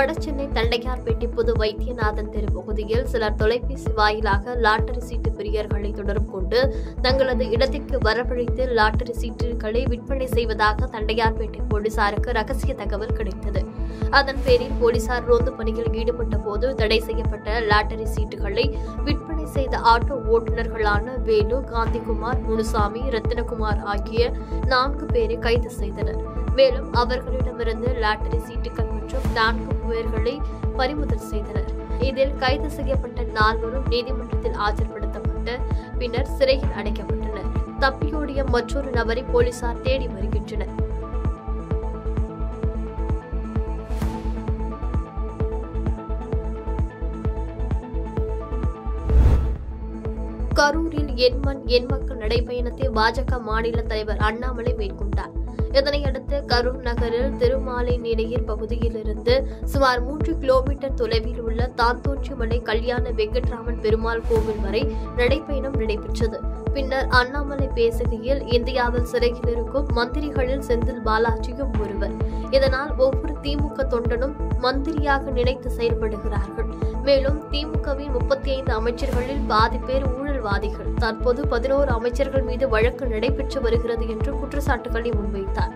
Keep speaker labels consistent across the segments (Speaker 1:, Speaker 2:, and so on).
Speaker 1: வடசென்னை தண்டையார்பேட்டை புது வைத்தியநாதன் தெரு பகுதியில் சிலர் தொலைபேசி வாயிலாக லாட்டரி சீட்டு பிரியர்களை தொடர்பு கொண்டு தங்களது இடத்திற்கு வரவழைத்து லாட்டரி சீட்டுகளை விற்பனை செய்வதாக தண்டையார்பேட்டை போலீசாருக்கு ரகசிய தகவல் கிடைத்தது அதன் பேரில் போலீசார் ரோந்து பணியில் ஈடுபட்ட போது தடை செய்யப்பட்ட லாட்டரி சீட்டுகளை விற்பனை செய்த ஆட்டோ ஓட்டுநர்களான வேலு காந்திகுமார் முனுசாமி ரத்தினகுமார் ஆகிய நான்கு பேரை கைது செய்தனர் மேலும் அவர்களிடமிருந்து லாட்டரி சீட்டுகள் மற்றும் நான்கு பேர்களை பறிமுதல் செய்தனர் இதில் கைது செய்யப்பட்ட நால்வரும் நீதிமன்றத்தில் ஆஜர்படுத்தப்பட்டு பின்னர் சிறையில் அடைக்கப்பட்டனர் தப்பியோடிய மற்றொரு நபரை போலீசார் தேடி வருகின்றனர் கரூரில் எண்மண் எண்மக்கள் நடைபயணத்தை பாஜக மாநில தலைவர் அண்ணாமலை மேற்கொண்டார் இதனையடுத்து கரூர் நகரில் திருமாலை நிலையர் பகுதியிலிருந்து சுமார் மூன்று கிலோமீட்டர் தொலைவில் உள்ள தாந்தோன்றிமலை கல்யாண வெங்கட்ராமன் பெருமாள் கோவில் வரை நடைபயணம் நடைபெற்றது பின்னர் அண்ணாமலை பேசுகையில் இந்தியாவில் சிறையில் இருக்கும் மந்திரிகளில் செந்தில் பாலாஜியும் ஒருவர் இதனால் ஒவ்வொரு திமுக தொண்டனும் மந்திரியாக நினைத்து செயல்படுகிறார்கள் மேலும் திமுகவின் முப்பத்தி ஐந்து அமைச்சர்களில் பாதி பேர் ஊழல்வாதிகள் தற்போது பதினோரு அமைச்சர்கள் மீது வழக்கு நடைபெற்று வருகிறது என்று குற்றச்சாட்டுகளை முன்வைத்தார்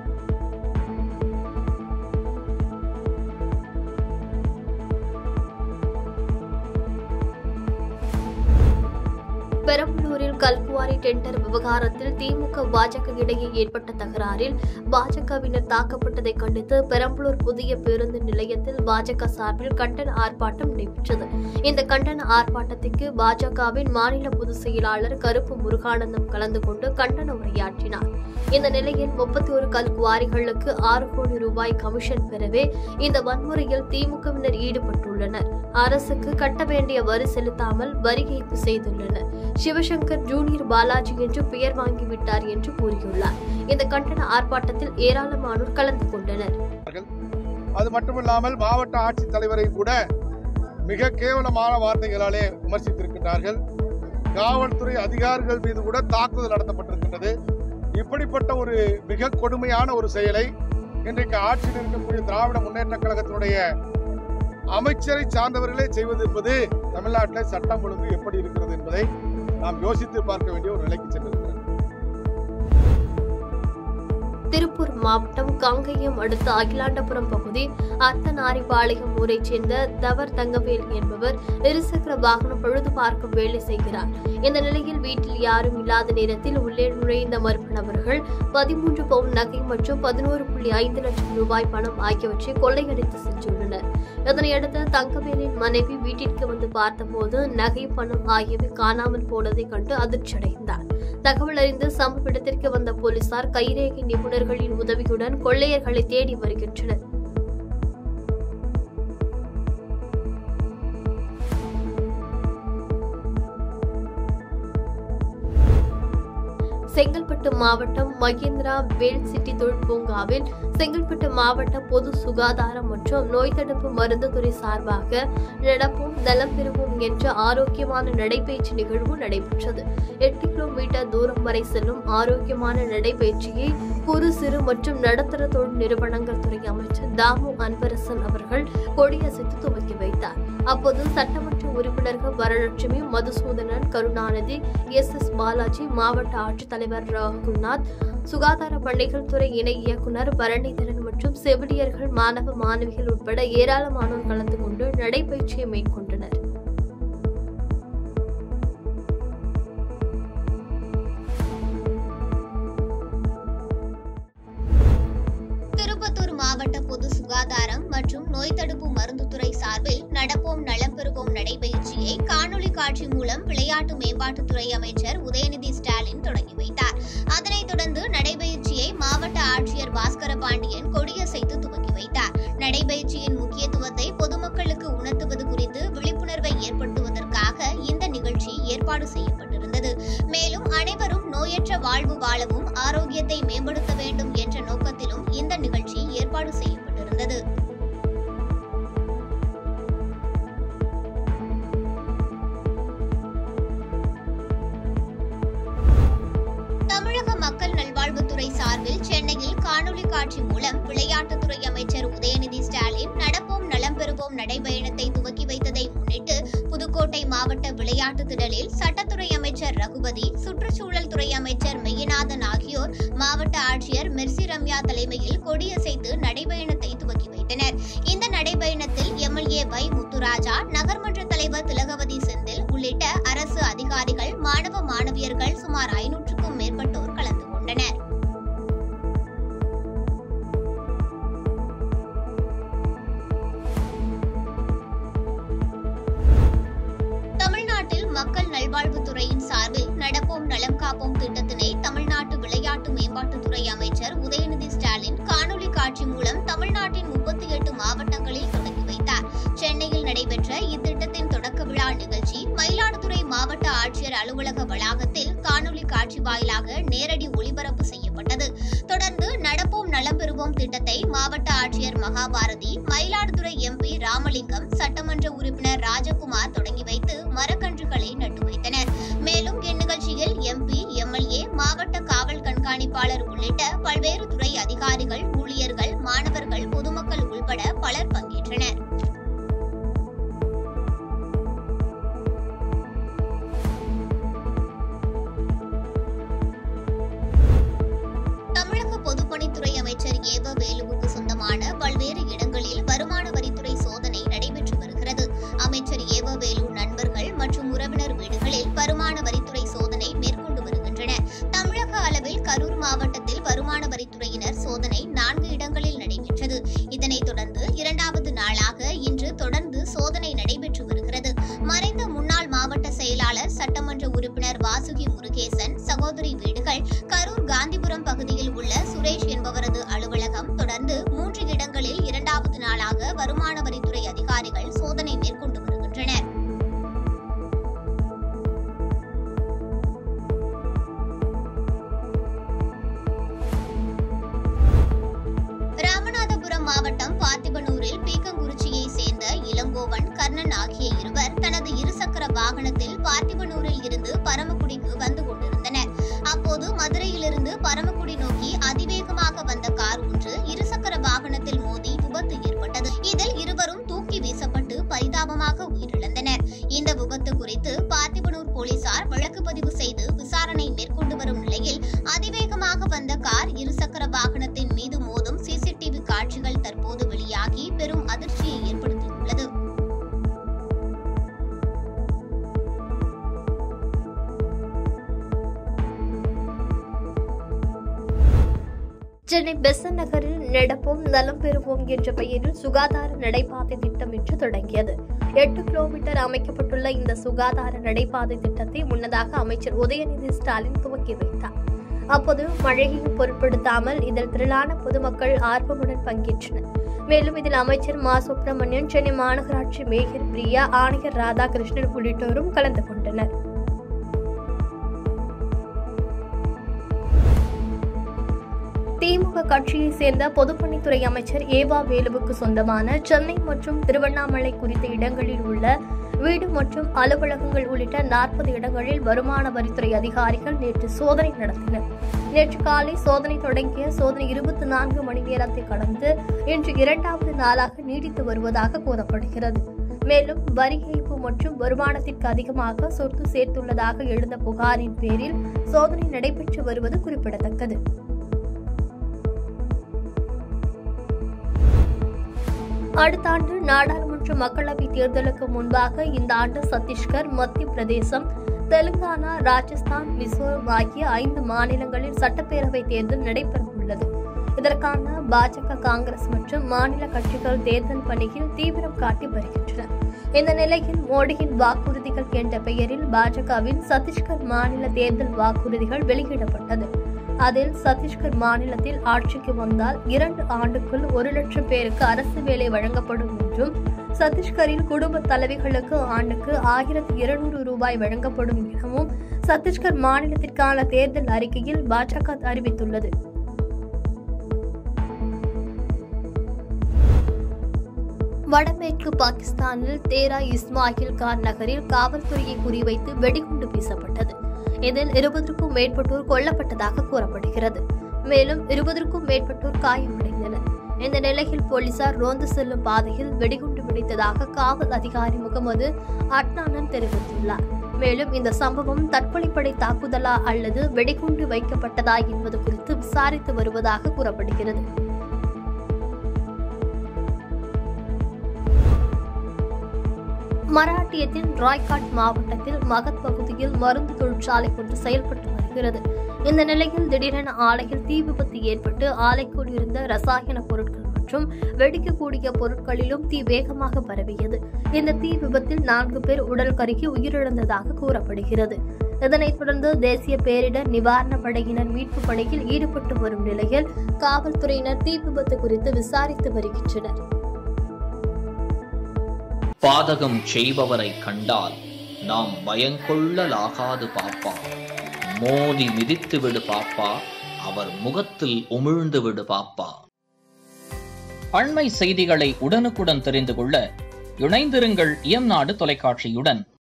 Speaker 1: பெரம்பலூரில் கல்குவாரி டெண்டர் விவகாரத்தில் திமுக பாஜக இடையே ஏற்பட்ட தகராறில் பாஜகவினர் தாக்கப்பட்டதை கண்டித்து பெரம்பலூர் புதிய பேருந்து நிலையத்தில் பாஜக சார்பில் கண்டன ஆர்ப்பாட்டம் நடைபெற்றது இந்த கண்டன ஆர்ப்பாட்டத்திற்கு பாஜகவின் மாநில பொதுச் செயலாளர் கருப்பு முருகானந்தம் கலந்து கொண்டு கண்டன உரையாற்றினார் இந்த நிலையில் முப்பத்தி ஒரு கல் குவாரிகளுக்கு ஆறு கோடி ரூபாய் கமிஷன் பெறவே இந்த வன்முறையில் திமுகவினர் ஈடுபட்டுள்ளனர் அரசுக்கு கட்ட வேண்டிய வரி செலுத்தாமல் வரி ஏய்ப்பு செய்துள்ளனர் சிவசங்கர் ஜூனியர் பாலாஜி என்று பெயர் வாங்கிவிட்டார் என்று கூறியுள்ளார் இந்த கண்டன ஆர்ப்பாட்டத்தில் ஏராளமானோர் கலந்து கொண்டனர்
Speaker 2: அது மட்டுமில்லாமல் மாவட்ட ஆட்சித்தலைவரை கூட மிக கேவலமான வார்த்தைகளாலே விமர்சித்திருக்கின்றார்கள் காவல்துறை அதிகாரிகள் மீது கூட தாக்குதல் நடத்தப்பட்டிருக்கின்றது இப்படிப்பட்ட ஒரு மிக கொடுமையான ஒரு செயலை இன்றைக்கு ஆட்சியில் இருக்கக்கூடிய திராவிட முன்னேற்ற கழகத்தினுடைய அமைச்சரை சார்ந்தவர்களே செய்வது என்பது தமிழ்நாட்டில் சட்டம் ஒழுங்கு எப்படி இருக்கிறது என்பதை நாம் யோசித்து பார்க்க வேண்டிய ஒரு நிலைக்கு சென்றிருக்கிறது
Speaker 1: திருப்பூர் மாவட்டம் காங்கேயம் அடுத்த அகிலாண்டபுரம் பகுதி அர்த்தநாரிபாளையம் ஊரைச் சேர்ந்த தவர் தங்கவேல் என்பவர் இருசக்கர வாகனம் பழுது பார்க்கும் வேலை செய்கிறார் இந்த நிலையில் வீட்டில் யாரும் இல்லாத நேரத்தில் உள்ளே நுழைந்த மர்ம நபர்கள் பதிமூன்று பவுன் நகை மற்றும் பதினோரு புள்ளி ஐந்து லட்சம் ரூபாய் பணம் ஆகியவற்றை கொள்ளையடித்து சென்றுள்ளனர் இதனையடுத்து தங்கவேலின் மனைவி வீட்டிற்கு வந்து பார்த்தபோது நகை பணம் ஆகியவை காணாமல் போனதை கண்டு அதிர்ச்சியடைந்தார் தகவல் அறிந்து சம்பவ இடத்திற்கு வந்த போலீசார் கைரேகை நிபுணர்களின் உதவியுடன் கொள்ளையர்களை தேடி வருகின்றனர் செங்கல்பட்டு மாவட்டம் மகேந்திரா வேல் சிட்டி தொழில் பூங்காவில் செங்கல்பட்டு மாவட்ட பொது சுகாதாரம் மற்றும் நோய் தடுப்பு மருந்து துறை சார்பாக நடப்போம் நலம் பெறுவோம் என்ற ஆரோக்கியமான நடைபயிற்சி நிகழ்வு நடைபெற்றது எட்டு கிலோமீட்டர் தூரம் வரை செல்லும் ஆரோக்கியமான நடைபயிற்சியை குறு சிறு மற்றும் நடுத்தர தொழில் நிறுவனங்கள் துறை அமைச்சர் தாமு அன்பரசன் அவர்கள் கொடியசைத்து துவக்கி வைத்தார் அப்போது சட்டமன்ற உறுப்பினர்கள் வரலட்சுமி மதுசூதனன் கருணாநிதி எஸ் எஸ் பாலாஜி மாவட்ட ஆட்சித்தலைவர் ராகுல்நாத் சுகாதார பணிகள் துறை இணை இயக்குனர் பரணிதரன் மற்றும் செவிலியர்கள் மாணவ மாணவிகள் உட்பட ஏராளமானோர் கலந்து கொண்டு நடைபயிற்சியை மேற்கொண்டனர்
Speaker 3: திருப்பத்தூர் மாவட்ட பொது சுகாதாரம் மற்றும் நோய் தடுப்பு மருந்துத்துறை சார்பில் நடப்போம் நலம் பெறுவோம் நடைபயிற்சியை காணொலி காட்சி மூலம் விளையாட்டு மேம்பாட்டுத்துறை அமைச்சர் உதயநிதி ஸ்டாலின் தொடங்கி வைத்தார் அதனைத் தொடர்ந்து நடைபயிற்சியை மாவட்ட ஆட்சியர் பாஸ்கர பாண்டியன் கொடியசைத்து துவக்கி வைத்தார் நடைபயிற்சியின் முக்கியத்துவத்தை பொதுமக்களுக்கு உணர்த்துவது குறித்து விழிப்புணர்வை ஏற்படுத்துவதற்காக இந்த நிகழ்ச்சி ஏற்பாடு செய்யப்பட்டிருந்தது மேலும் அனைவரும் நோயற்ற வாழ்வு வாழவும் ஆரோக்கியத்தை மேம்படுத்த வேண்டும் என்ற நோக்கத்திலும் இந்த நிகழ்ச்சி ஏற்பாடு செய்யப்பட்டிருந்தது தமிழக மக்கள் நல்வாழ்வுத்துறை சார்பில் சென்னையில் காணொலி காட்சி மூலம் விளையாட்டுத்துறை அமைச்சர் உதயநிதி ஸ்டாலின் நடப்போம் நலம் பெறுவோம் திடலில் சட்டத்துறை அமைச்சர் ரகுபதி சுற்றுச்சூழல் துறை அமைச்சர் மெய்யநாதன் ஆகியோர் மாவட்ட ஆட்சியர் மெர்சி ரம்யா தலைமையில் கொடியசைத்து நடைபயணத்தை துவக்கி வைத்தனர் இந்த நடைபயணத்தில் எம்எல்ஏ வை முத்துராஜா நகர்மன்ற தலைவர் திலகவதி செந்தில் உள்ளிட்ட அரசு அதிகாரிகள் மாணவ மாணவியர்கள் சுமார் ஐநூற்றுக்கும் மேற்பட்டோர் கலந்து கொண்டனர் தமிழ்நாட்டில் மக்கள் நல்வாழ்வுத்துறையின் சார்பில் நடப்போம் நலம் காப்போம் திட்டத்தினை தமிழ்நாட்டு விளையாட்டு மேம்பாட்டுத்துறை அமைச்சர் உதயநிதி ஸ்டாலின் காணொலி காட்சி மூலம் தமிழ்நாட்டின் முப்பத்தி எட்டு மாவட்டங்களில் தொடங்கி வைத்தார் சென்னையில் நடைபெற்ற இத்திட்டத்தின் தொடக்க விழா நிகழ்ச்சி மயிலாடுதுறை மாவட்ட ஆட்சியர் அலுவலக வளாகத்தில் காணொலி காட்சி வாயிலாக நேரடி ஒளிபரப்பு செய்யப்பட்டது தொடர்ந்து நடப்போம் நலம் பெறுவோம் திட்டத்தை மாவட்ட ஆட்சியர் மகாபாரதி மயிலாடுதுறை எம்பி ராமலிங்கம் சட்டமன்ற உறுப்பினர் ராஜகுமார் தொடங்கி வைத்து மரக்கன்றுகளை நட்டு வைத்தனர் மேலும் இந்நிகழ்ச்சியில் எம்பி எம்எல்ஏ மாவட்ட காவல் கண்காணிப்பாளர் உள்ளிட்ட பல்வேறு துறை அதிகாரிகள் ஊழியர்கள் மாணவர்கள் பொதுமக்கள் உள்பட பலர் பங்கேற்றனர் தமிழக பொதுப்பணித்துறை அமைச்சர் ஏவ வேலுவுக்கு சொந்தமான பல்வேறு இடங்களில் வருமான வரித்துறை சோதனை நடைபெற்று வருகிறது அமைச்சர் ஏவ வேலு நண்பர்கள் மற்றும் உறவினர் வீடுகளில் வருமான வரித்துறை சோதனை மேற்கொண்டு வருகின்றனர் தமிழக அளவில் கரூர் மாவட்டத்தில் வருமான வரித்துறையினர் சோதனை நான்கு இடங்களில் நடைபெற்றது இதனைத் தொடர்ந்து இரண்டாவது நாளாக இன்று தொடர்ந்து சோதனை நடைபெற்று வருகிறது மறைந்த முன்னாள் மாவட்ட செயலாளர் சட்டமன்ற உறுப்பினர் வாசுகி முருகேசன் சகோதரி வீடுகள் கரூர் காந்திபுரம் பகுதியில் உள்ள சுரேஷ் என்பவரது அலுவலகம் தொடர்ந்து மூன்று இடங்களில் இரண்டாவது நாளாக வருமான வரித்துறை அதிகாரிகள் சோதனை மேற்கொண்டு வருகின்றனர் ராமநாதபுரம் மாவட்டம் பார்த்திபனூரில் பீக்கங்குறிச்சியை சேர்ந்த இளங்கோவன் கர்ணன் ஆகிய இருவர் தனது இருசக்கர வாகனத்தில் பார்த்திபனூரில் இருந்து பரமக்குடிக்கு வந்து கொண்டிருந்தனர் அப்போது மதுரையிலிருந்து பரமக்குடி நோக்கி அதிவேகமாக வந்த கார் ஒன்று இருசக்கர வாகனத்தில் மோதி விபத்து ஏற்பட்டது இதில் இருவரும் தூக்கி வீசப்பட்டு பரிதாபமாக உயிரிழந்தனர் இந்த விபத்து குறித்து பார்த்திபனூர் போலீசார் வழக்கு பதிவு செய்து விசாரணை மேற்கொண்டு வரும் நிலையில் அதிவேகமாக வந்த கார் இருசக்கர வாகனத்தின் மீது மோதும் சிசிடிவி காட்சிகள் தற்போது வெளியாகி பெரும் அதிர்ச்சியை ஏற்படுத்தியுள்ளது
Speaker 1: சென்னை பெசன் நகரில் நடப்போம் நலம் பெறுவோம் என்ற பெயரில் சுகாதார நடைபாதை திட்டம் இன்று தொடங்கியது எட்டு கிலோமீட்டர் அமைக்கப்பட்டுள்ள இந்த சுகாதார நடைபாதை திட்டத்தை முன்னதாக அமைச்சர் உதயநிதி ஸ்டாலின் துவக்கி வைத்தார் அப்போது மழையையும் பொருட்படுத்தாமல் இதில் திரளான பொதுமக்கள் ஆர்வமுடன் பங்கேற்றனர் மேலும் இதில் அமைச்சர் மா சுப்பிரமணியன் சென்னை மாநகராட்சி மேயர் பிரியா ஆணையர் ராதாகிருஷ்ணன் உள்ளிட்டோரும் கலந்து கொண்டனர் திமுக கட்சியை சேர்ந்த பொதுப்பணித்துறை அமைச்சர் ஏவா வேலுவுக்கு சொந்தமான சென்னை மற்றும் திருவண்ணாமலை குறித்த இடங்களில் உள்ள வீடு மற்றும் அலுவலகங்கள் உள்ளிட்ட நாற்பது இடங்களில் வருமான வரித்துறை அதிகாரிகள் நேற்று சோதனை நடத்தினர் நேற்று காலை சோதனை தொடங்கிய சோதனை இருபத்தி நான்கு மணி நேரத்தை கடந்து இன்று இரண்டாவது நாளாக நீடித்து வருவதாக கூறப்படுகிறது மேலும் வரி ஏய்ப்பு மற்றும் வருமானத்திற்கு அதிகமாக சொத்து சேர்த்துள்ளதாக எழுந்த புகாரின் பேரில் சோதனை நடைபெற்று வருவது குறிப்பிடத்தக்கது அடுத்த ஆண்டு நாடாளுமன்ற மக்களவைத் தேர்தலுக்கு முன்பாக இந்த ஆண்டு சத்தீஸ்கர் மத்திய பிரதேசம் தெலுங்கானா ராஜஸ்தான் மிசோரம் ஆகிய ஐந்து மாநிலங்களில் சட்டப்பேரவை தேர்தல் நடைபெற உள்ளது இதற்கான பாஜக காங்கிரஸ் மற்றும் மாநில கட்சிகள் தேர்தல் பணியில் தீவிரம் காட்டி வருகின்றன இந்த நிலையில் மோடியின் வாக்குறுதிகள் என்ற பெயரில் பாஜகவின் சத்தீஸ்கர் மாநில தேர்தல் வாக்குறுதிகள் வெளியிடப்பட்டது அதில் சத்தீஸ்கர் மாநிலத்தில் ஆட்சிக்கு வந்தால் இரண்டு ஆண்டுக்குள் ஒரு லட்சம் பேருக்கு அரசு வேலை வழங்கப்படும் என்றும் சத்தீஸ்கரில் குடும்ப தலைவிகளுக்கு ஆண்டுக்கு ஆயிரத்தி இருநூறு ரூபாய் வழங்கப்படும் எனவும் சத்தீஸ்கர் மாநிலத்திற்கான தேர்தல் அறிக்கையில் பாஜக அறிவித்துள்ளது வடமேற்கு பாகிஸ்தானில் தேரா இஸ்மாயில் கார் நகரில் காவல்துறையை குறிவைத்து வெடிகுண்டு வீசப்பட்டது இதில் இருபதற்கும் மேற்பட்டோர் கொல்லப்பட்டதாக கூறப்படுகிறது மேலும் இருபதற்கும் மேற்பட்டோர் காயமடைந்தனர் இந்த நிலையில் போலீசார் ரோந்து செல்லும் பாதையில் வெடிகுண்டு வெடித்ததாக காவல் அதிகாரி முகமது அட்னானன் தெரிவித்துள்ளார் மேலும் இந்த சம்பவம் தற்கொலைப்படை தாக்குதலா அல்லது வெடிகுண்டு வைக்கப்பட்டதா என்பது குறித்து விசாரித்து வருவதாக கூறப்படுகிறது மராட்டியத்தின் ராய்காட் மாவட்டத்தில் மகத் பகுதியில் மருந்து தொழிற்சாலை ஒன்று செயல்பட்டு வருகிறது இந்த நிலையில் திடீரென ஆலையில் தீ விபத்து ஏற்பட்டு ஆலைக்குள் இருந்த ரசாயன பொருட்கள் மற்றும் வெடிக்கக்கூடிய பொருட்களிலும் தீ வேகமாக பரவியது இந்த தீ விபத்தில் நான்கு பேர் உடல் கருகி உயிரிழந்ததாக கூறப்படுகிறது இதனைத் தொடர்ந்து தேசிய பேரிடர் நிவாரண படையினர் மீட்பு பணியில் ஈடுபட்டு வரும் நிலையில் காவல்துறையினர் தீ விபத்து குறித்து விசாரித்து வருகின்றனர்
Speaker 4: பாதகம் செய்பவரை கண்டால் நாம் பயங்கொள்ளலாகாது பாப்பா மோதி மிதித்து விடு பாப்பா அவர் முகத்தில் உமிழ்ந்து விடு பாப்பா அண்மை செய்திகளை உடனுக்குடன் தெரிந்து கொள்ள இணைந்திருங்கள் இயம்நாடு தொலைக்காட்சியுடன்